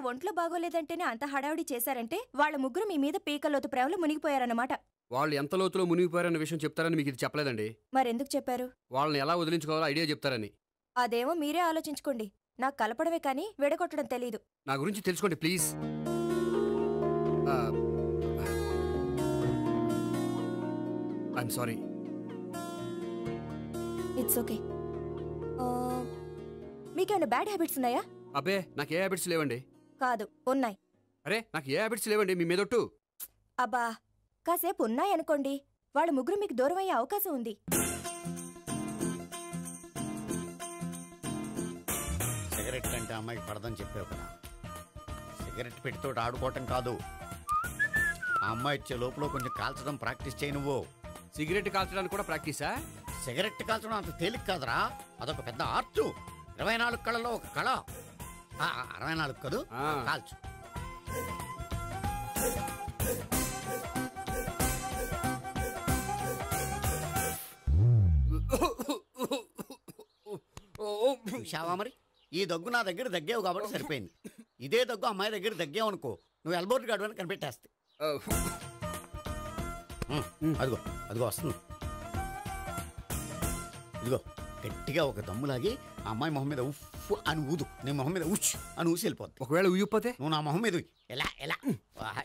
ఒంట్లో బాగోలేదంటేనే అంత హడావుడి చేశారంటే వాళ్ళ ముగ్గురు మీ మీద పీకలోతు ప్రేమలో మునిగిపోయారన్నమాట వాళ్ళు ఎంత లోతులో మునిగిపోయారన్న విషయం చెప్తారని మీకు ఇది చెప్పలేదండి మరెందుకు చెప్పారు వాళ్ళని ఎలా వదిలించుకోవాలో ఐడియా చెప్తారని అదేమో మీరే ఆలోచించుకోండి నాకు కలపడమే కానీ విడగొట్టడం తెలీదు నా గురించి తెలుసుకోండి please I'm sorry it's okay మీకేమైనా బ్యాడ్ హ్యాబిట్స్ ఉన్నాయా అబ్బే నాకు ఏ హ్యాబిట్స్ లేవండి కాదు ఉన్నాయి అరే నాకు ఏ హ్యాబిట్స్ లేవండి మీ మీదొట్టు అబ్బా కాసేపు ఉన్నాయనుకోండి వాళ్ళ ముగ్గురు మీకు దూరం అయ్యే అవకాశం ఉంది సిగరెట్ అంటే అమ్మాయికి పడదని చెప్పావు కదా సిగరెట్ పెట్టితో ఆడుకోవటం కాదు ఆ అమ్మాయి ఇచ్చే లోపల కొంచెం కాల్చడం ప్రాక్టీస్ చేయి నువ్వు సిగరెట్ కాల్చడానికి కూడా ప్రాక్టీసా సిగరెట్ కాల్చడం అంత తేలిక కాదురా అదొక పెద్ద ఆర్ట్ ఇరవై నాలుగు కళలో ఒక కళ ఆ, ఆ, అరవై నాలుగు కదూ ఆ. కాల్చు చూశావా మరి ఈ దగ్గు నా దగ్గర దగ్గేవు కాబట్టి సరిపోయింది ఇదే దగ్గు అమ్మాయి దగ్గర దగ్గేవు అనుకో నువ్వు ఎల్బోర్డ్ గాడు అని కనిపెట్టేస్తే ఉమ్, అదిగో అదిగో వస్తుంది ఇదిగో గట్టిగా ఒక దమ్ములాగి ఆ అమ్మాయి మొహం మీద ఉఫ్ అని ఊదు నీ మొహం మీద ఉచ్ అని ఊసి వెళ్ళిపోద్ది ఒకవేళ ఉయ్యపోతే నువ్వు నా మొహం మీద ఉయ్. ఎలా ఎలా వాహ్.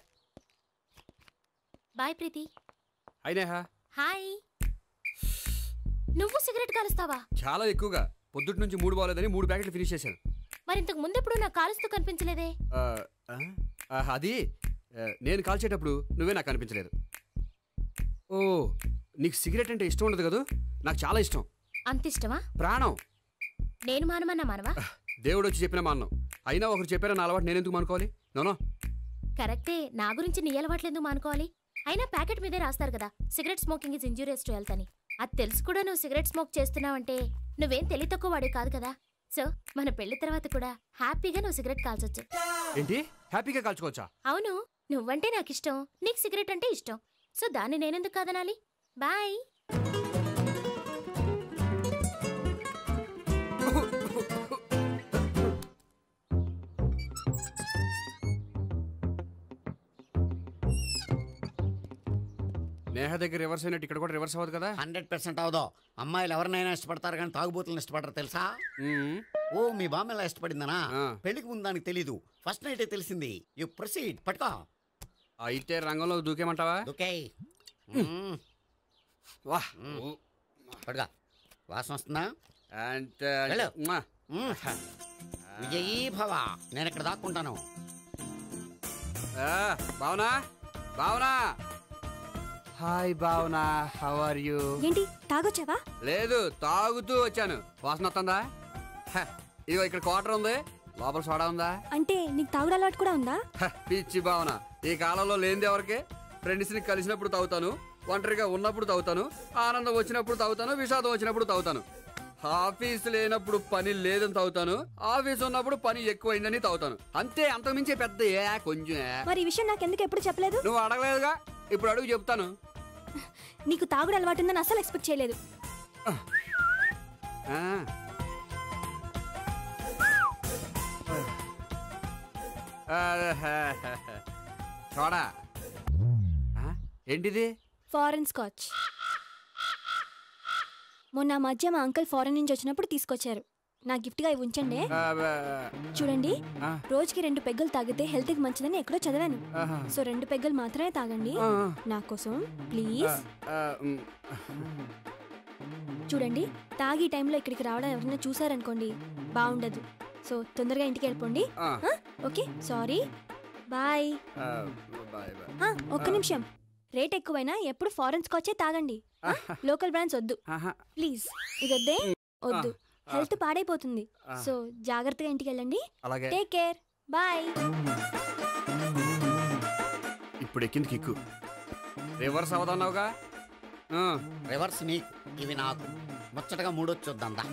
బాయ్ ప్రీతి అయినా హాయ్ నువ్వు సిగరెట్ కాలుస్తావా చాలా ఎక్కువగా పొద్దుటి నుంచి మూడు బాగాలేదని మూడు ప్యాకెట్లు ఫినిష్ చేశాను మరి ఇంతకు ముందెప్పుడు నాకు కాలుస్తూ కనిపించలేదే ఆ, ఆ, ఆ, అది ఆ, నేను కాల్చేటప్పుడు నువ్వే నాకు అనిపించలేదు ఓ నీకు సిగరెట్ అంటే ఇష్టం ఉండదు కదా నాకు చాలా ఇష్టం అంత ఇష్టమా ప్రాణం నేను మానమన్నా మానవా దేవుడు వచ్చి చెప్పిన మా అన్నం అయినా ఒకరు చెప్పారా నా అలవాటు నేను ఎందుకు అనుకోవాలి నోనో కరెక్టే నా గురించి నీ అలవాట్లెందుకు మానుకోవాలి అయినా ప్యాకెట్ మీదే రాస్తారు కదా cigarette smoking is injurious to health అని అది తెలుసు కూడా నువ్వు సిగరెట్ స్మోక్ చేస్తున్నావంటే నువ్వేం తెలివి తక్కువ వాడే కాదు కదా సో మన పెళ్లి తర్వాత కూడా హ్యాపీగా నువ్వు సిగరెట్ కాల్చొచ్చు ఏంటి హ్యాపీగా కాల్చుకోవచ్చా అవును నువ్వంటే నాకు ఇష్టం నీకు సిగరెట్ అంటే ఇష్టం సో దాన్ని నేనెందుకు కాదనాలి బాయ్ నేహ దగ్గర రివర్స్ అయినట్టు ఇక్కడ కూడా రివర్స్ అవ్వదు కదా హండ్రెడ్ పర్సెంట్ అవదో అమ్మాయిలు ఎవరినైనా ఇష్టపడతారు కానీ తాగుబోతులను ఇష్టపడరు తెలుసా మ్మ్. ఓ మీ బామ్మ ఎలా ఇష్టపడిందనా ఆ. పెళ్లికి ముందు దానికి తెలీదు ఫస్ట్ నైటే తెలిసింది యు ప్రొసీడ్ పట్టుకో అయితే రంగంలో దూకేమంటావా ఓకే వాహ్ పట్టుకో వాసన వస్తుందా అంటే వెళ్ళు. మ్మా. మ్మ్. విజయీ భవ నేను ఇక్కడ దాక్కుంటాను ఆ, Bhavana Bhavana hi Bhavana how are you ఏంటి తాగొచ్చావా లేదు తాగుతూ వచ్చాను వాసన వస్తుందా హ, ఇదిగో ఇక్కడ క్వార్టర్ ఉంది లోపల సోడా ఉందా అంటే నీకు తాగుడు అలవాటు కూడా ఉందా హ, పిచ్చి భావన ఈ కాలంలో లేనిది ఎవరికి ఫ్రెండ్స్ ని కలిసినప్పుడు తాగుతాను ఒంటరిగా ఉన్నప్పుడు తాగుతాను ఆనందం వచ్చినప్పుడు తాగుతాను విషాదం వచ్చినప్పుడు తాగుతాను ఆఫీస్ లేనప్పుడు పని లేదని తాగుతాను ఆఫీస్ ఉన్నప్పుడు పని ఎక్కువైందని తాగుతాను అంతే అంతకుమించే పెద్ద ఏ కొంచెం ఏ. మరి ఈ విషయం నాకెందుకు ఎప్పుడు చెప్పలేదు నువ్వు అడగలేదుగా ఇప్పుడు అడుగు చెప్తాను నీకు తాగుడు అలవాటు ఉందని అసలు ఎక్స్పెక్ట్ చేయలేదు ఆ. చూడా ఆ, ఏంటిది ఫారెన్ స్కాచ్ మొన్న ఆ మధ్య మా అంకుల్ ఫారెన్ నుంచి వచ్చినప్పుడు తీసుకొచ్చారు నా గిఫ్ట్గా ఇవి ఉంచండి ఆ, బా, చూడండి ఆ, రోజుకి రెండు పెగ్గలు తాగితే హెల్త్కి మంచిదని ఎక్కడో చదివాను ఆహా. సో రెండు పెగ్గలు మాత్రమే తాగండి ఆ, నా కోసం ప్లీజ్ ఆ, ఉమ్, చూడండి తాగి ఈ టైంలో ఇక్కడికి రావడం ఎవరైనా చూసారనుకోండి బాగుండదు సో తొందరగా ఇంటికి వెళ్ళిపోండి ఆ, ఆ? ఓకే సారీ బాయ్ ఆ, బాయ్ బాయ్ ఆ, ఒక్క నిమిషం రేట్ ఎక్కువైనా ఎప్పుడు ఫారెన్ స్కాచే తాగండి ఆ? లోకల్ బ్రాండ్స్ వద్దు ఆహా. ప్లీజ్ ఇది వద్దే వద్దు ఆ. హెల్త్ పాడైపోతుంది ఆ. సో జాగ్రత్తగా ఇంటికి వెళ్ళండి అలాగే టేక్ కేర్ బాయ్ ఇప్పుడు ఎక్కింది కిక్కు రివర్స్ అవదన్నావుగా ఆ, రివర్స్ నీకు ఇవి నాకు ముచ్చటగా మూడొచ్చు చూద్దాందా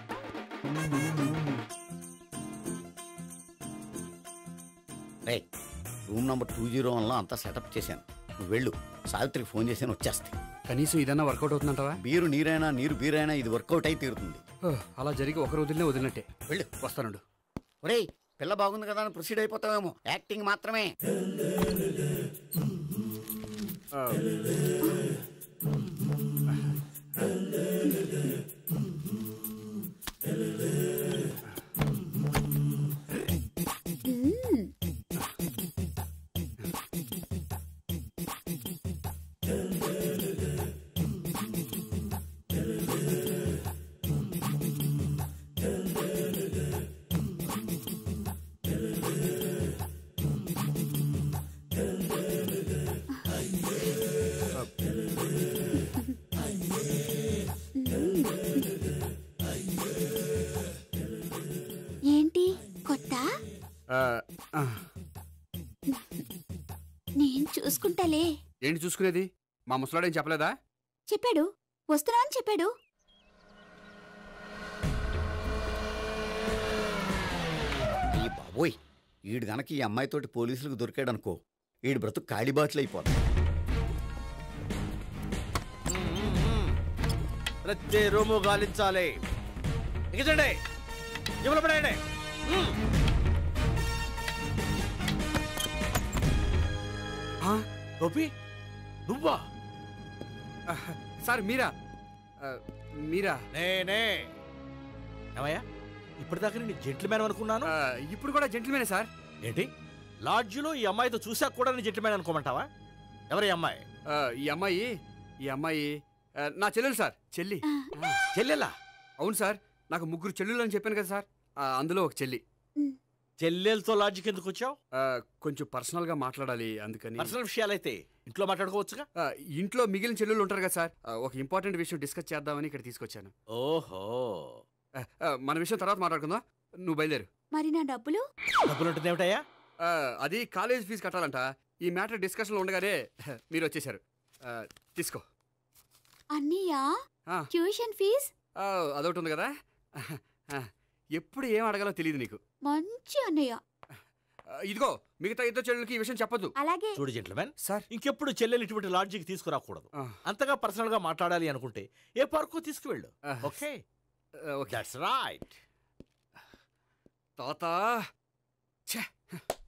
రే రూమ్ నెంబర్ టూ జీరో వన్లో అంతా సెటప్ చేశాను నువ్వు వెళ్ళు సావిత్రికి ఫోన్ చేశాను వచ్చేస్తాయి కనీసం ఇదన్నా వర్కౌట్ అవుతుందంటావా బీరు నీరైనా నీరు బీరైనా ఇది వర్కౌట్ అయి తీరుతుంది ఓ, అలా జరిగి ఒకరు వదిలినే వదిలినట్టే వెళ్ళు వస్తానుండు ఒరేయ్ పిల్ల బాగుంది కదా అని ప్రొసీడ్ అయిపోతావేమో యాక్టింగ్ మాత్రమే ఆ, ఏంటి కొత్త ఆ, ఆ. నేను చూసుకుంటాలే ఏంటి చూసుకునేది మా ముసలాడేం చెప్పలేదా చెప్పాడు వస్తున్నా అని చెప్పాడు ఈ బాబోయ్ ఈడు గనక ఈ అమ్మాయితోటి పోలీసులకు దొరికాడు అనుకో ఈడు బ్రతుకు కాళీబాట్లు అయిపోతుంది ప్రతి రూము గాలించాలి ఎగచండి జబ్బులు పడేయండి మ్మ్. ఆ, గోపి నువ్వా ఆ, సార్ మీరా ఆ, మీరా నేనే ఏమయ్యా ఇప్పటిదాకా నేను జెంట్లమ్యాన్ అనుకున్నాను ఆ, ఇప్పుడు కూడా జెంటిల్మేనే సార్ ఏంటి లాడ్జిలో ఈ అమ్మాయితో చూసాక కూడా నేను జెంట్లమ్యాన్ అనుకోమంటావా ఎవరి అమ్మాయి ఆ, ఈ అమ్మాయి ఈ అమ్మాయి ఆ, నా చెల్లెలు సార్ చెల్లి ఆ, చెల్లెలా అవును సార్ నాకు ముగ్గురు చెల్లెలు అని చెప్పాను కదా సార్ ఆ, అందులో ఒక చెల్లి చెల్లెలతో లాడ్జికి ఎందుకు వచ్చావు ఆ, కొంచెం పర్సనల్ గా మాట్లాడాలి అందుకని పర్సనల్ విషయాలైతే ఇంట్లో మాట్లాడుకోవచ్చుగా ఆ, ఇంట్లో మిగిలిన చెల్లెలు ఉంటారు కదా సార్ ఆ, ఒక ఇంపార్టెంట్ విషయం డిస్కస్ చేద్దామని ఇక్కడ తీసుకొచ్చాను ఓహో ఆ, ఆ, మన విషయం తర్వాత మాట్లాడుకుందాం నువ్వు బయలుదేరు మరి నా డబ్బులు డబ్బులు ఉంటుంది ఏమిటయ్యా ఆ, అది కాలేజ్ ఫీజు కట్టాలంట ఈ మ్యాటర్ డిస్కషన్లో ఉండగానే మీరు వచ్చేసారు ఆ, తీసుకో అన్నయ్యా ఆ. ట్యూషన్ ఫీజ్ ఆ, అదొకటి ఉంది కదా ఆ, ఎప్పుడు ఏం అడగాలో తెలియదు నీకు మంచి అన్నయ్య ఆ, ఇదిగో మిగతా ఇద్దరు చెల్లెలకి ఈ విషయం చెప్పొద్దు అలాగే చూడు జెంట్లమ్యాన్ సార్ ఇంకెప్పుడు చెల్లెలు ఇటువంటి లాడ్జికి తీసుకురాకూడదు ఆ, అంతగా పర్సనల్ గా మాట్లాడాలి అనుకుంటే ఏ పార్కు తీసుకువెళ్ళు ఆ, ఓకే ఓకే దట్స్ రైట్ తాత ఛే